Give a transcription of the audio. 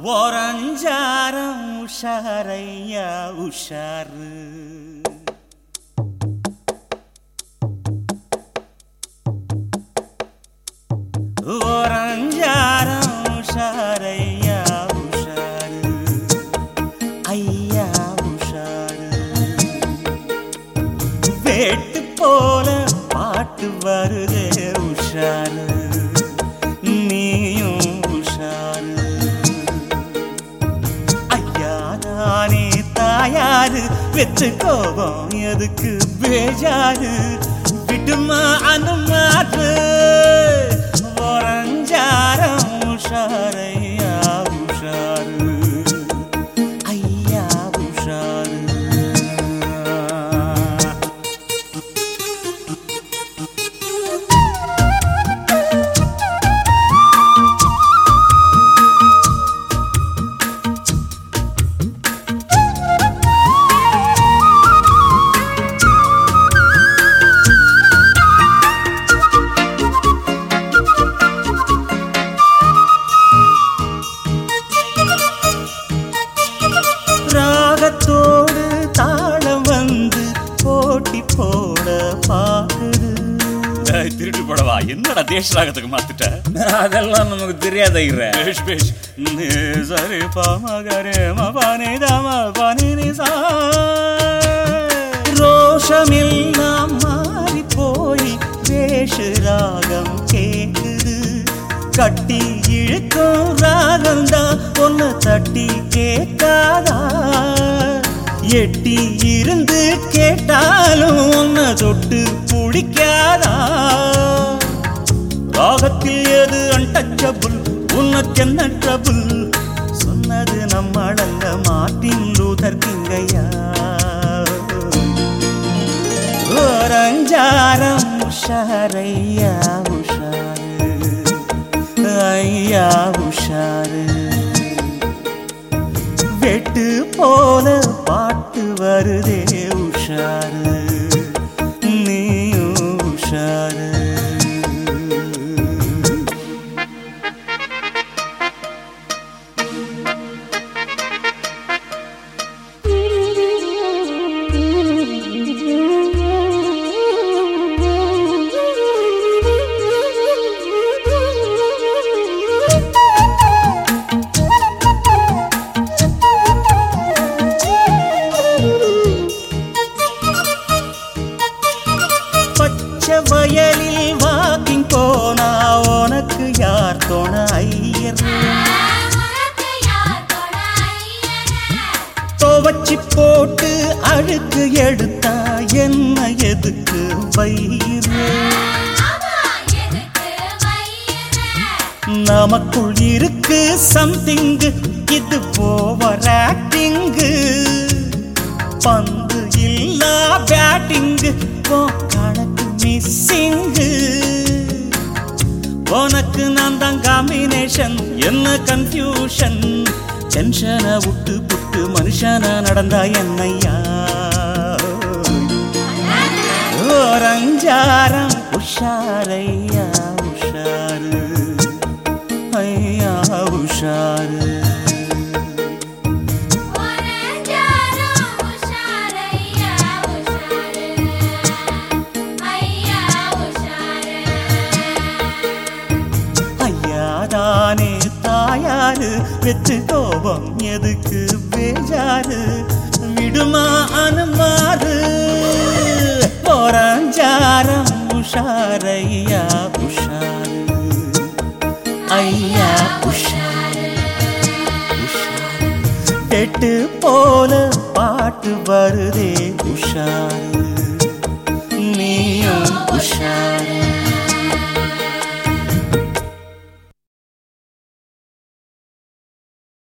ஓரஞ்சாரம் உஷாரையா உஷாரு ஓரஞ்சாரம் உஷாரையா உஷாரு ஐயா உஷாரு வேட்டு போல பாட்டு வருதே உஷாரு நீயும் உஷாரு ஐயா தானே தாயாரு வெத்து கோபம் எதுக்கு பேஜாரு விடுமா அனுமாறு ஓரஞ்சாரம் உஷாரையா உஷாரு ஐயா உஷாரு ராகத்தோடு தாளம் வந்து போட்டி போட பாக்குது திருட்டு படவா என்னடா தேச ராகத்துக்கு மாத்திட்ட அதெல்லாம் நமக்கு தெரியாத பேஷ் பேஷ் நே சரி பாமகரே மபானே தாம பானே நிசா ரோஷமெல்லாம் மாறி போய் வேஷ ராகம் கேக்குது கட்டி இழுக்கும் ராகம் தான் ஒன்னு தட்டி கேட்காதா எட்டி இருந்து கேட்டாலும் ஒன்னு தொட்டு பிடிக்காதா ராகத்தில் எது அன்டச்சபிள் உனக்கென்ன ட்ரபுள் சொன்னது நம்மளல்ல மார்ட்டின் லூதர் கிங்கையா ஓரஞ்சாரம் உஷாரையா உஷாரு ஐயா உஷாரு வெட்டு போல பாட்டு வருதே உஷாரு நீயும் உஷாரு பச்சை வயலில் வாக்கிங் போனா உனக்கு யார் தோண ஐயர் துவச்சி போட்டு அழுக்கு எடுத்தா என்ன எதுக்கு வயிறு நமக்குள் இருக்கு சம்திங் இது ஓவர் ஆக்டிங்கு பந்து இல்லா பேட்டிங்கு கணக்கு மிஸ்ஸிங்கு உனக்கு நான் தான் காம்பினேஷன் என்ன கன்ஃபியூஷன் டென்ஷனை விட்டு புட்டு மனுஷனா நடந்தா என்னையா ஓரஞ்சாரம் உஷாரையா உஷாரு ஐயா உஷாரு ஐயாதானே தாயாரு வெத்து கோபம் எதுக்கு பேஜாரு விடுமா அனுமாறு போராஞ்சாரம் உஷாரையா உஷாரு ஐயா உஷாரு உஷாரு கெட்டு போல பாட்டு வருதே உஷாரு